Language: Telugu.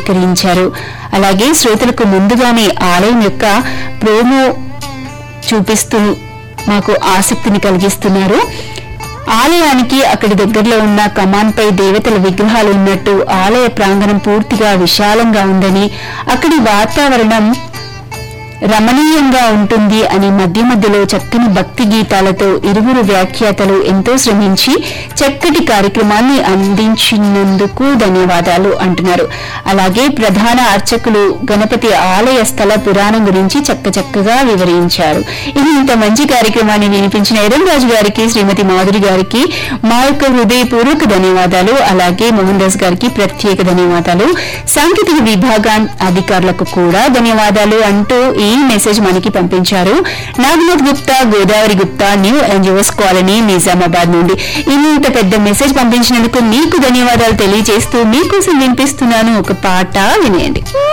చిత్రీకరించారు అలాగే శ్రోతలకు ముందుగానే ఆలయం యొక్క ప్రోమో చూపిస్తూ మాకు ఆసక్తిని కలిగిస్తున్నారు ఆలయానికి అక్కడి దగ్గరలో ఉన్న కమాన్పై దేవతల విగ్రహాలు ఉన్నట్టు ఆలయ ప్రాంగణం పూర్తిగా విశాలంగా ఉందని అక్కడి వాతావరణం రమణీయంగా ఉంటుంది అని మధ్య మధ్యలో చక్కని భక్తి గీతాలతో ఇరువురు వ్యాఖ్యాతలు ఎంతో శ్రమించి చక్కటి కార్యక్రమాన్ని అందించినందుకు ధన్యవాదాలు అంటున్నారు అలాగే ప్రధాన అర్చకులు గణపతి ఆలయ స్థల పురాణం గురించి చక్క చక్కగా వివరించారు ఇది ఇంత మంచి కార్యక్రమాన్ని వినిపించిన ఎరం రాజు గారికి శ్రీమతి మాధురి గారికి మా యొక్క హృదయపూర్వక ధన్యవాదాలు అలాగే మోహన్ దాస్ గారికి ప్రత్యేక ధన్యవాదాలు సాంకేతిక విభాగం అధికారులకు కూడా ధన్యవాదాలు అంటూ ఈ మెసేజ్ మనకి పంపించారు Naganath Gupta Godavari Gupta new NGOs colony Nizamabad నుండి ఇంత పెద్ద మెసేజ్ పంపించినందుకు మీకు ధన్యవాదాలు తెలియజేస్తూ మీకోసం వినిపిస్తున్నాను ఒక పాట వినేయండి